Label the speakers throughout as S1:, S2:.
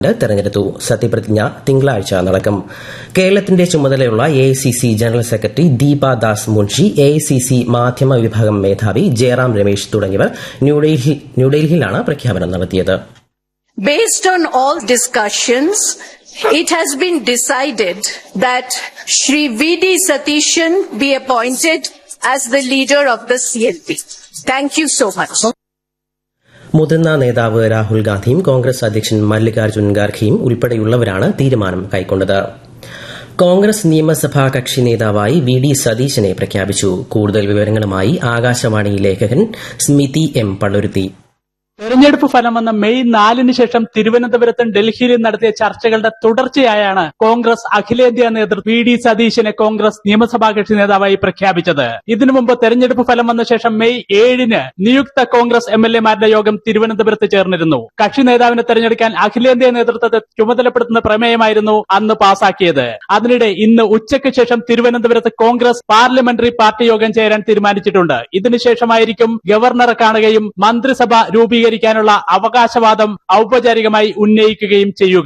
S1: തെരഞ്ഞെടുത്തു സത്യപ്രതിജ്ഞ തിങ്കളാഴ്ച നടക്കും കേരളത്തിന്റെ ചുമതലയുള്ള A general secretary Deepa Das Munshi A മാധ്യമ വിഭാഗം മേധാവി ജയറാം രമേശ് തുടങ്ങിയവർ ന്യൂഡൽഹിയിലാണ് പ്രഖ്യാപനം നടത്തിയത്
S2: Based on all discussions, it has been decided that Shri V.D. Satishan be appointed as the leader of the CLP. Thank you so much.
S1: മുതിർന്ന നേതാവ് രാഹുൽ ഗാന്ധിയും കോൺഗ്രസ് അധ്യക്ഷൻ മല്ലികാർജ്ജുൻ ഖാർഖെയും ഉൾപ്പെടെയുള്ളവരാണ് തീരുമാനം കൈക്കൊണ്ടത് കോൺഗ്രസ് നിയമസഭാ കക്ഷി നേതാവായി വി ഡി സതീശനെ പ്രഖ്യാപിച്ചു കൂടുതൽ വിവരങ്ങളുമായി ആകാശവാണി ലേഖകൻ സ്മിതി എം പള്ളുരുത്തി
S3: തെരഞ്ഞെടുപ്പ് ഫലം വന്ന മെയ് നാലിന് ശേഷം തിരുവനന്തപുരത്തും ഡൽഹിയിലും നടത്തിയ ചർച്ചകളുടെ തുടർച്ചയായാണ് കോൺഗ്രസ് അഖിലേന്ത്യാ നേതൃത്വം വി ഡി സതീശനെ കോൺഗ്രസ് നിയമസഭാ കക്ഷി നേതാവായി പ്രഖ്യാപിച്ചത് ഇതിനു മുമ്പ് തെരഞ്ഞെടുപ്പ് ഫലം വന്ന ശേഷം മെയ് ഏഴിന് നിയുക്ത കോൺഗ്രസ് എം എൽ എമാരുടെ യോഗം തിരുവനന്തപുരത്ത് ചേർന്നിരുന്നു കക്ഷി നേതാവിനെ തെരഞ്ഞെടുക്കാൻ അഖിലേന്ത്യാ നേതൃത്വത്തെ ചുമതലപ്പെടുത്തുന്ന പ്രമേയമായിരുന്നു അന്ന് പാസാക്കിയത് അതിനിടെ ഇന്ന് ഉച്ചയ്ക്ക് ശേഷം തിരുവനന്തപുരത്ത് കോൺഗ്രസ് പാർലമെന്ററി പാർട്ടി യോഗം ചേരാൻ തീരുമാനിച്ചിട്ടുണ്ട് ഇതിനുശേഷമായിരിക്കും ഗവർണറെ കാണുകയും മന്ത്രിസഭ രൂപീകരിക്കും സ്വീകരിക്കാനുള്ള അവകാശവാദം ഔപചാരികമായി ഉന്നയിക്കുകയും ചെയ്യുക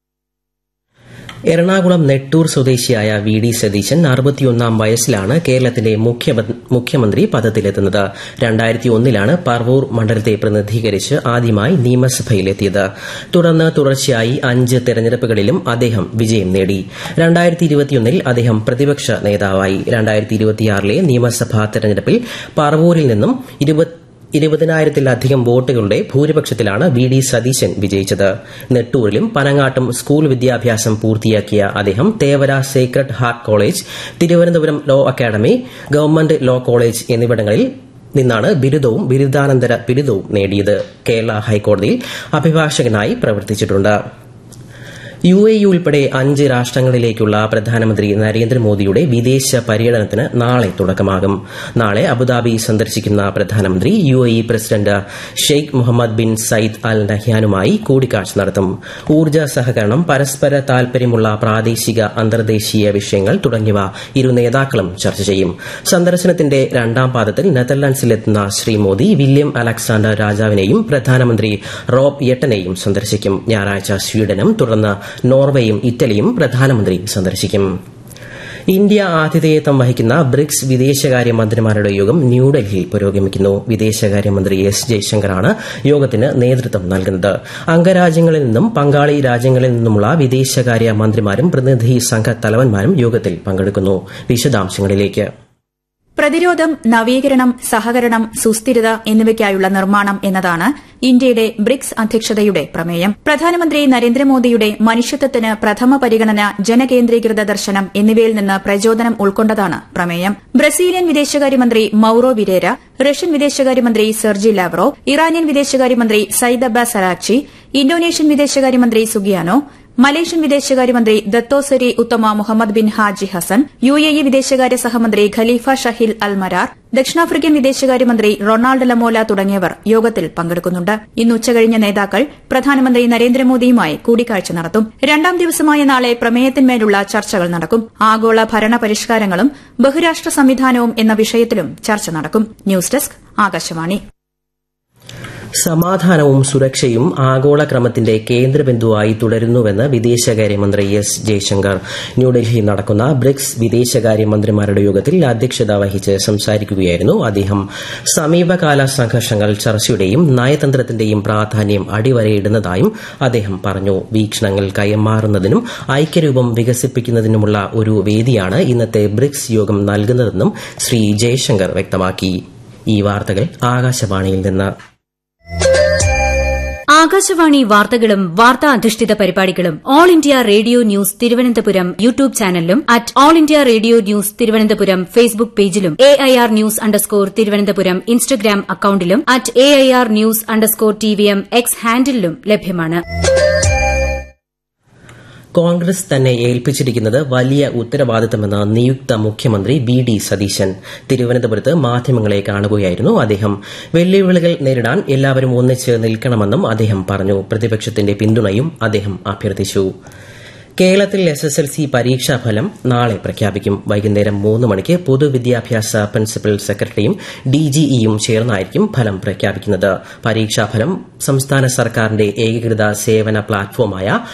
S1: എറണാകുളം നെട്ടൂർ സ്വദേശിയായ വി ഡി സതീശൻ അറുപത്തിയൊന്നാം വയസ്സിലാണ് കേരളത്തിന്റെ മുഖ്യമന്ത്രി പദത്തിലെത്തുന്നത് രണ്ടായിരത്തി ഒന്നിലാണ് പർവൂർ മണ്ഡലത്തെ പ്രതിനിധീകരിച്ച് ആദ്യമായി നിയമസഭയിലെത്തിയത് തുടർന്ന് തുടർച്ചയായി അഞ്ച് തെരഞ്ഞെടുപ്പുകളിലും അദ്ദേഹം വിജയം നേടി രണ്ടായിരത്തി ഇരുപത്തിയൊന്നിൽ അദ്ദേഹം പ്രതിപക്ഷ നേതാവായി രണ്ടായിരത്തി ഇരുപത്തിയാറിലെ നിയമസഭാ തെരഞ്ഞെടുപ്പിൽ പർവൂരിൽ നിന്നും ഇരുപതിനായിരത്തിലധികം വോട്ടുകളുടെ ഭൂരിപക്ഷത്തിലാണ് വി ഡി സതീശൻ വിജയിച്ചത് നെട്ടൂരിലും പനങ്ങാട്ടും സ്കൂൾ വിദ്യാഭ്യാസം പൂർത്തിയാക്കിയ അദ്ദേഹം Thevara sacred heart college Thiruvananthapuram law academy government law college എന്നിവിടങ്ങളിൽ നിന്നാണ് ബിരുദവും ബിരുദാനന്തര ബിരുദവും നേടിയത് കേരള ഹൈക്കോടതിയിൽ അഭിഭാഷകനായി പ്രവർത്തിച്ചിട്ടുണ്ട് യു എ ഉൾപ്പെടെ അഞ്ച് രാഷ്ട്രങ്ങളിലേക്കുള്ള പ്രധാനമന്ത്രി നരേന്ദ്രമോദിയുടെ വിദേശ പര്യടനത്തിന് നാളെ തുടക്കമാകും നാളെ അബുദാബി സന്ദർശിക്കുന്ന പ്രധാനമന്ത്രി U A president Sheikh Mohamed bin Zayed Al നഹ്യാനുമായി കൂടിക്കാഴ്ച നടത്തും ഊർജ്ജ സഹകരണം പരസ്പര താൽപര്യമുള്ള പ്രാദേശിക അന്തർദേശീയ വിഷയങ്ങൾ തുടങ്ങിയവ ഇരു നേതാക്കളും ചർച്ച ചെയ്യും സന്ദർശനത്തിന്റെ രണ്ടാം പാദത്തിൽ നെതർലാൻഡ്സിലെത്തുന്ന ശ്രീ മോദി വില്യം അലക്സാണ്ടർ രാജാവിനെയും പ്രധാനമന്ത്രി റോബ് യെട്ടനെയും സന്ദർശിക്കും ഞായറാഴ്ച സ്വീഡനും തുടർന്ന് നോർവേയും ഇറ്റലിയും പ്രധാനമന്ത്രി സന്ദർശിക്കും ഇന്ത്യ ആതിഥേയത്വം വഹിക്കുന്ന ബ്രിക്സ് വിദേശകാര്യ മന്ത്രിമാരുടെ യോഗം ന്യൂഡൽഹിയിൽ പുരോഗമിക്കുന്നു വിദേശകാര്യമന്ത്രി എസ് ജയശങ്കറാണ് യോഗത്തിന് നേതൃത്വം നൽകുന്നത് അംഗരാജ്യങ്ങളിൽ നിന്നും പങ്കാളി രാജ്യങ്ങളിൽ നിന്നുമുള്ള വിദേശകാര്യ മന്ത്രിമാരും പ്രതിനിധി സംഘ തലവന്മാരും യോഗത്തിൽ പങ്കെടുക്കുന്നു വിശദാംശങ്ങളിലേക്ക്
S4: പ്രതിരോധം നവീകരണം സഹകരണം സുസ്ഥിരത എന്നിവയ്ക്കായുള്ള നിർമ്മാണം എന്നതാണ് ഇന്ത്യയുടെ ബ്രിക്സ് അധ്യക്ഷതയുടെ പ്രമേയം പ്രധാനമന്ത്രി നരേന്ദ്രമോദിയുടെ മനുഷ്യത്വത്തിന് പ്രഥമ പരിഗണന ജനകേന്ദ്രീകൃത ദർശനം എന്നിവയിൽ നിന്ന് പ്രചോദനം ഉൾക്കൊണ്ടതാണ് പ്രമേയം ബ്രസീലിയൻ വിദേശകാര്യമന്ത്രി മൌറോ വിരേര റഷ്യൻ വിദേശകാര്യമന്ത്രി സെർജി ലാവ്റോ ഇറാനിയൻ വിദേശകാര്യമന്ത്രി സയ്യിദ് അബ്ബാസ് അറാക്ചി ഇന്തോനേഷ്യൻ വിദേശകാര്യമന്ത്രി സുഗിയാനോ മലേഷ്യൻ വിദേശകാര്യമന്ത്രി Datuk Seri Utama Mohamad bin Haji Hasan U A E വിദേശകാര്യ സഹമന്ത്രി ഖലീഫ ഷഹിൽ അൽ മരാർ ദക്ഷിണാഫ്രിക്കൻ വിദേശകാര്യമന്ത്രി റൊണാൾഡ് ലമോല തുടങ്ങിയവർ യോഗത്തിൽ പങ്കെടുക്കുന്നുണ്ട് ഇന്ന് ഉച്ചകഴിഞ്ഞ നേതാക്കൾ പ്രധാനമന്ത്രി നരേന്ദ്രമോദിയുമായി കൂടിക്കാഴ്ച നടത്തും രണ്ടാം ദിവസമായ നാളെ പ്രമേയത്തിന്മേലുള്ള ചർച്ചകൾ നടക്കും ആഗോള ഭരണ പരിഷ്കാരങ്ങളും ബഹുരാഷ്ട്ര സംവിധാനവും എന്ന വിഷയത്തിലും ചർച്ച നടക്കും ന്യൂസ് ഡെസ്ക് ആകാശവാണി
S1: സമാധാനവും സുരക്ഷയും ആഗോള ക്രമത്തിന്റെ കേന്ദ്രബിന്ദുവായി തുടരുന്നുവെന്ന് വിദേശകാര്യമന്ത്രി എസ് ജയശങ്കർ ന്യൂഡൽഹിയിൽ നടക്കുന്ന ബ്രിക്സ് വിദേശകാര്യമന്ത്രിമാരുടെ യോഗത്തിൽ അധ്യക്ഷത വഹിച്ച് സംസാരിക്കുകയായിരുന്നു അദ്ദേഹം സമീപകാല സംഘർഷങ്ങൾ ചർച്ചയുടെയും നയതന്ത്രത്തിന്റെയും പ്രാധാന്യം അടിവരയിടുന്നതായും അദ്ദേഹം പറഞ്ഞു വീക്ഷണങ്ങൾ കൈമാറുന്നതിനും ഐക്യരൂപം വികസിപ്പിക്കുന്നതിനുമുള്ള ഒരു വേദിയാണ് ഇന്നത്തെ ബ്രിക്സ് യോഗം നൽകുന്നതെന്നും ശ്രീ ജയശങ്കർ വ്യക്തമാക്കി ഈ വാർത്തകൾ ആകാശവാണിയിൽ നിന്ന്
S5: ആകാശവാണി വാർത്തകളും വാർത്താ അധിഷ്ഠിത പരിപാടികളും all India radio news Thiruvananthapuram YouTube ചാനലിലും at all India radio news Thiruvananthapuram Facebook പേജിലും A I R news underscore Thiruvananthapuram Instagram അക്കൌണ്ടിലും at A I R news underscore T V M X ഹാൻഡിലും ലഭ്യമാണ്
S1: കോൺഗ്രസ് തന്നെ ഏൽപ്പിച്ചിരിക്കുന്നത് വലിയ ഉത്തരവാദിത്തമെന്ന് നിയുക്ത മുഖ്യമന്ത്രി ബി ഡി സതീശൻ തിരുവനന്തപുരത്ത് മാധ്യമങ്ങളെ കാണുകയായിരുന്നു അദ്ദേഹം വെല്ലുവിളികൾ നേരിടാൻ എല്ലാവരും ഒന്നിച്ച് നിൽക്കണമെന്നും അദ്ദേഹം പറഞ്ഞു പ്രതിപക്ഷത്തിന്റെ പിന്തുണയും അദ്ദേഹം അഭ്യർത്ഥിച്ചു കേരളത്തിൽ എസ് എസ് എൽ സി പരീക്ഷാഫലം നാളെ പ്രഖ്യാപിക്കും വൈകുന്നേരം മൂന്ന് മണിക്ക് പൊതുവിദ്യാഭ്യാസ പ്രിൻസിപ്പൽ സെക്രട്ടറിയും ഡിജിഇയും ചേർന്നായിരിക്കും ഫലം പ്രഖ്യാപിക്കുന്നത് പരീക്ഷാഫലം സംസ്ഥാന സർക്കാരിന്റെ ഏകീകൃത സേവന പ്ലാറ്റ്ഫോമായ